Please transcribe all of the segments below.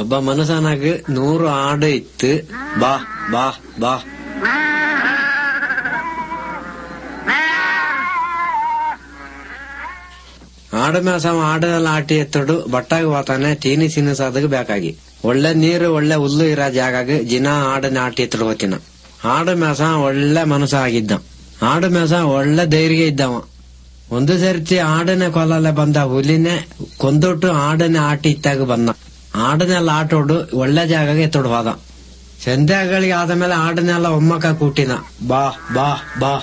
ಒಬ್ಬ ಮನುಷ್ಯನಾಗ ನೂರು ಆಡು ಇತ್ತು ಬಾ ಬಾ ಬಾ ಆಡು ಮೇಸವ ಆಡನೆಲ್ಲ ಆಟಿ ಎತ್ತಡು ಬಟ್ಟಾಗ ಹೋತಾನೆ ತೀನಿ ಸಿನಸಾದಾಗ ಬೇಕಾಗಿ ಒಳ್ಳೆ ನೀರು ಒಳ್ಳೆ ಹುಲ್ಲು ಇರೋ ಜಾಗಾಗ ಜಿನ ಆಡನ ಆಟಿ ಎತ್ತಡು ಹೋತಿನ ಆಡು ಮೇಸ ಒಳ್ಳೆ ಮನಸ್ಸ ಆಗಿದ್ದ ಆಡು ಮೇಸ ಒಳ್ಳೆ ಧೈರ್ಯ ಇದ್ದವ ಒಂದು ಸರ್ತಿ ಆಡನೆ ಕೊಲ್ಲಲೆ ಬಂದ ಹುಲಿನೇ ಕೊಂದೊಟ್ಟು ಆಡನೆ ಆಟಿ ಇತ್ತಾಗ ಬಂದ ಆಡನೆಲ್ಲ ಆಟೋಡು ಒಳ್ಳೆ ಜಾಗಾಗೆ ಎತ್ತಡು ಹೋದ ಸಂಧ್ಯಾಗಳಿಗೆ ಆದ್ಮೇಲೆ ಆಡನೆಲ್ಲ ಒಮ್ಮಕ್ಕ ಕೂಟಿನ ಬಾ ಬಾ ಬಾ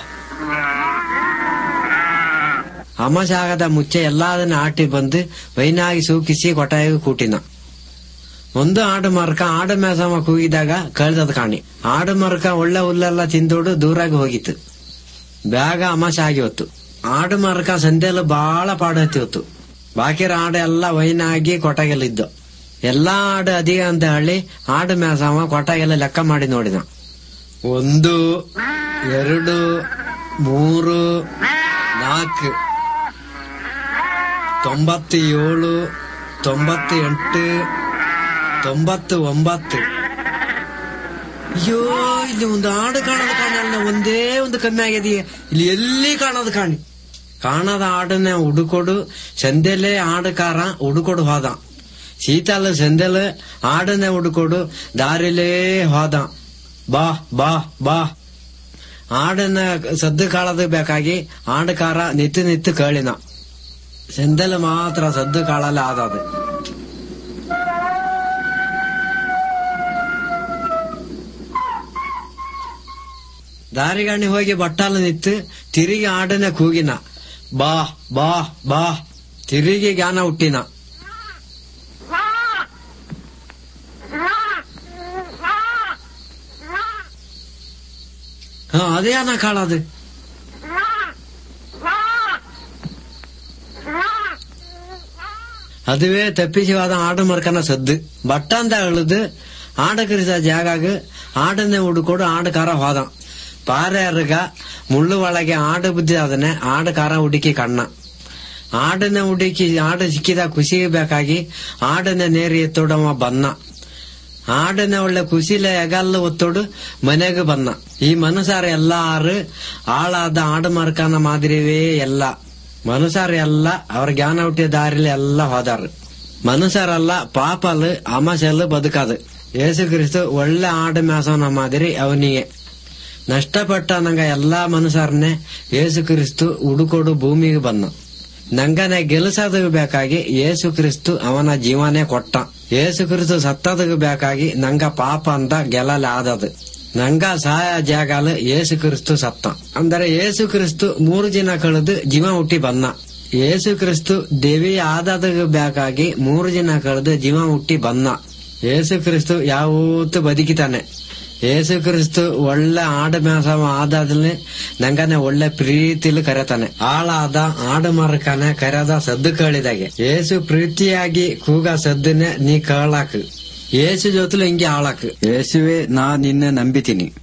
ಅಮಾಶ ಆಗದ ಮುಚ್ಚೆ ಎಲ್ಲದನ್ನ ಆಟಿ ಬಂದು ವೈನಾಗಿ ಸೂಕಿಸಿ ಕೊಟಾಯಿಗೆ ಕೂಟಿನ ಒಂದು ಆಡು ಮರಕ ಆಡು ಮೇಸಮ ಕೂಗಿದಾಗ ಕಳ್ದದ್ ಕಾಣಿ ಆಡು ಮರಕ ಒಳ್ಳೆ ಹುಲ್ಲೆಲ್ಲ ತಿಂದೋಡು ದೂರಾಗಿ ಹೋಗಿತ್ತು ಬ್ಯಾಗ ಅಮಾಶ ಆಗಿ ಹೊತ್ತು ಆಡು ಮರಕ ಸಂದೆಲ್ಲ ಬಾಳ ಪಾಡು ಹತ್ತಿ ಹೊತ್ತು ಬಾಕಿರ ಆಡು ಎಲ್ಲ ವೈನಾಗಿ ಕೊಟಾಗೆಲ್ಲಿದ್ದು ಎಲ್ಲಾ ಆಡು ಅಧಿಕ ಅಂತ ಹೇಳಿ ಆಡು ಮೇಸಮ ಕೊಟಾಗೆಲ್ಲ ಲೆಕ್ಕ ಮಾಡಿ ನೋಡಿದ ಒಂದು ಎರಡು ಮೂರು ನಾಲ್ಕು ತೊಂಬತ್ತು ಏಳು ತೊಂಬತ್ತು ಎಂಟು ತೊಂಬತ್ತು ಒಂಬತ್ತು ಅಯ್ಯೋ ಇಲ್ಲಿ ಒಂದು ಆಡು ಕಾಣೋದು ಕಾಣಲ್ಲ ಒಂದೇ ಒಂದು ಕಮ್ಮಿ ಆಗಿದೆಯೇ ಇಲ್ಲಿ ಎಲ್ಲಿ ಕಾಣೋದು ಕಾಣಿ ಕಾಣದ ಆಡನ್ನ ಹುಡುಕೊಡು ಸಂದೆಲೆ ಆಡುಕಾರ ಹುಡುಕೊಡು ಹೋದ ಶೀತಲ ಸಂದೆಲೆ ಆಡನ್ನ ಹುಡುಕೊಡು ದಾರಿಲೇ ಹೋದ ಬಾ ಬಾ ಬಾ ಆಡನ್ನ ಸದ್ದು ಕಾಳದ ಬೇಕಾಗಿ ಆಡುಕಾರ ನಿತ್ತು ನಿತ್ತು ಕೇಳಿನ ಸೆಂದಲ್ ಮಾತ್ರ ಸದ್ದು ಕಾಳಲ್ಲ ಆದದು ದಾರಿಗಣ್ಣಿ ಹೋಗಿ ಬಟ್ಟಾಲ ನಿತ್ತು ತಿರುಗಿ ಆಡನ ಕೂಗಿನ ಬಾ ಬಾ ಬಾ ತಿರುಗಿ ಜ್ಞಾನ ಹುಟ್ಟಿನ ಹಾ ಅದೇ ಅನ್ನ ಕಾಳದು ಅದುವೇ ತಪ್ಪಿಸಿವಾದ ಆಡು ಮರ್ಕನ ಸದ್ದು ಬಟ್ಟಂತ ಅಳದು ಆಡ ಕರಿಸ ಜಾಗಾಗ ಆಡನ್ನೇ ಹುಡುಕೊಡು ಆಡುಕಾರ ಹೋದ ಪಾರೆ ಅರ್ಗ ಮುಳ್ಳು ಒಳಗೆ ಆಡು ಬುದ್ಧಿ ಅದನ್ನೇ ಆಡುಕಾರ ಹುಡುಕಿ ಕಣ್ಣ ಆಡನ್ನ ಹುಡುಕಿ ಆಡು ಸಿಕ್ಕಿದ ಖುಷಿಗೆ ಬೇಕಾಗಿ ಆಡನ್ನ ನೇರಿ ಎತ್ತೋಡವ ಬನ್ನ ಆಡನ್ನ ಒಳ್ಳೆ ಖುಷಿಲೆ ಎಗಲ್ಲ ಒತ್ತೋಡು ಮನೆಗೆ ಬನ್ನ ಈ ಮನುಸಾರ ಎಲ್ಲಾರು ಆಳಾದ ಆಡು ಮರ್ಕನ ಮಾದಿರಿವೇ ಎಲ್ಲ ಮನುಷ್ಯರು ಎಲ್ಲ ಅವ್ರ ಜ್ಞಾನ ಹುಟ್ಟಿದ ದಾರಿಲಿ ಎಲ್ಲ ಹೋದಾರ ಮನುಷ್ಯರೆಲ್ಲ ಪಾಪಲ್ ಅಮಸಲ್ ಬದುಕದು ಯೇಸು ಕ್ರಿಸ್ತು ಒಳ್ಳೆ ಆಡು ಮೇಸವನ ಮಾದಿರಿ ಅವನಿಗೆ ನಷ್ಟಪಟ್ಟ ನಂಗ ಎಲ್ಲಾ ಮನುಷ್ಯರನ್ನೇ ಯೇಸು ಕ್ರಿಸ್ತು ಹುಡುಕೊಡು ಭೂಮಿಗೆ ಬಂದ ನಂಗನೆ ಗೆಲ್ಸದ ಬೇಕಾಗಿ ಯೇಸು ಕ್ರಿಸ್ತು ಅವನ ಜೀವನೇ ಕೊಟ್ಟ ಯೇಸು ಕ್ರಿಸ್ತು ಸತ್ತದ ಬೇಕಾಗಿ ನಂಗ ಪಾಪ ಅಂತ ಗೆಲಲ ಆದದು ನಂಗ ಸಹಾಯ ಜಾಗಲು ಯೇಸು ಕ್ರಿಸ್ತು ಸತ್ತ ಅಂದರೆ ಯೇಸು ಕ್ರಿಸ್ತು ಮೂರು ದಿನ ಕಳೆದು ಜೀವ ಹುಟ್ಟಿ ಬಂದ ಯೇಸು ಕ್ರಿಸ್ತು ದೇವಿ ಆದದ ಬೇಕಾಗಿ ಮೂರು ದಿನ ಕಳೆದು ಜೀವ ಹುಟ್ಟಿ ಬಂದ ಯೇಸು ಕ್ರಿಸ್ತು ಯಾವತ್ತೂ ಬದುಕಿತಾನೆ ಯೇಸು ಕ್ರಿಸ್ತು ಒಳ್ಳೆ ಆಡು ಮೇಸವ ಆದಾದ್ಲೆ ನಂಗನೆ ಒಳ್ಳೆ ಪ್ರೀತಿಲಿ ಕರೆತಾನೆ ಆಳಾದ ಆಡು ಮರಕನೆ ಕರೆದ ಸದ್ದು ಕೇಳಿದಾಗೆ ಯೇಸು ಪ್ರೀತಿಯಾಗಿ ಕೂಗ ಸದ್ದನೆ ನೀ ಕೇಳಾಕ್ ಯೇಸು ಜೊತೆಲು ಹಿಂಗೆ ಆಳಾಕ್ ಯೇಸುವೆ ನಾ ನಿನ್ನ ನಂಬಿತೀನಿ